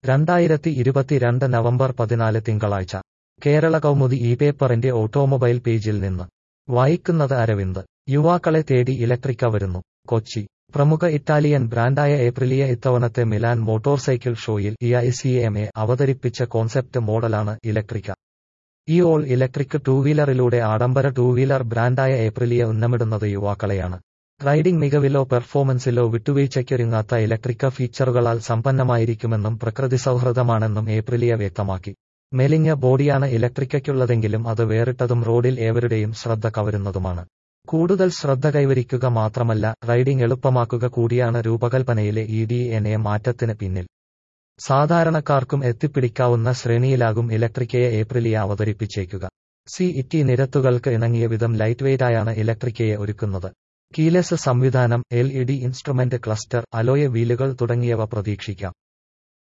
രണ്ടായിരത്തി ഇരുപത്തിരണ്ട് നവംബർ പതിനാല് തിങ്കളാഴ്ച കേരള കൗമുദി ഈ പേപ്പറിന്റെ ഓട്ടോമൊബൈൽ പേജിൽ നിന്ന് വായിക്കുന്നത് അരവിന്ദ് യുവാക്കളെ തേടി ഇലക്ട്രിക്ക വരുന്നു കൊച്ചി പ്രമുഖ ഇറ്റാലിയൻ ബ്രാൻഡായ ഏപ്രിലിയ ഇത്തവണത്തെ മിലാൻ മോട്ടോർ സൈക്കിൾ ഷോയിൽ E I C M A അവതരിപ്പിച്ച കോൺസെപ്റ്റ് മോഡലാണ് ഇലക്ട്രിക്ക ഈ ഓൾ ഇലക്ട്രിക് ടൂ വീലറിലൂടെ ആഡംബര ടൂ വീലർ ബ്രാൻഡായ ഏപ്രിലിയ ഉന്നമിടുന്നത് യുവാക്കളെയാണ് റൈഡിംഗ് മികവിലോ പെർഫോമൻസിലോ വിട്ടുവീഴ്ചയ്ക്കൊരുങ്ങാത്ത ഇലക്ട്രിക്ക ഫീച്ചറുകളാൽ സമ്പന്നമായിരിക്കുമെന്നും പ്രകൃതി സൗഹൃദമാണെന്നും ഏപ്രിലിയ വ്യക്തമാക്കി മെലിഞ്ഞ ബോഡിയാണ് ഇലക്ട്രിക്കയ്ക്കുള്ളതെങ്കിലും അത് വേറിട്ടതും റോഡിൽ ഏവരുടെയും ശ്രദ്ധ കവരുന്നതുമാണ് കൂടുതൽ ശ്രദ്ധ കൈവരിക്കുക മാത്രമല്ല റൈഡിംഗ് എളുപ്പമാക്കുക കൂടിയാണ് രൂപകൽപ്പനയിലെ ഇ ഡി എൻ എ മാറ്റത്തിന് പിന്നിൽ സാധാരണക്കാർക്കും എത്തിപ്പിടിക്കാവുന്ന ശ്രേണിയിലാകും ഇലക്ട്രിക്കയെ ഏപ്രിലിയ അവതരിപ്പിച്ചേക്കുക സി ഇറ്റി നിരത്തുകൾക്ക് ഇണങ്ങിയ വിധം ലൈറ്റ് വെയ്റ്റായാണ് ഇലക്ട്രിക്കയെ ഒരുക്കുന്നത് കീലെസ് സംവിധാനം L E D instrument cluster alloy വീലുകൾ തുടങ്ങിയവ പ്രതീക്ഷിക്കാം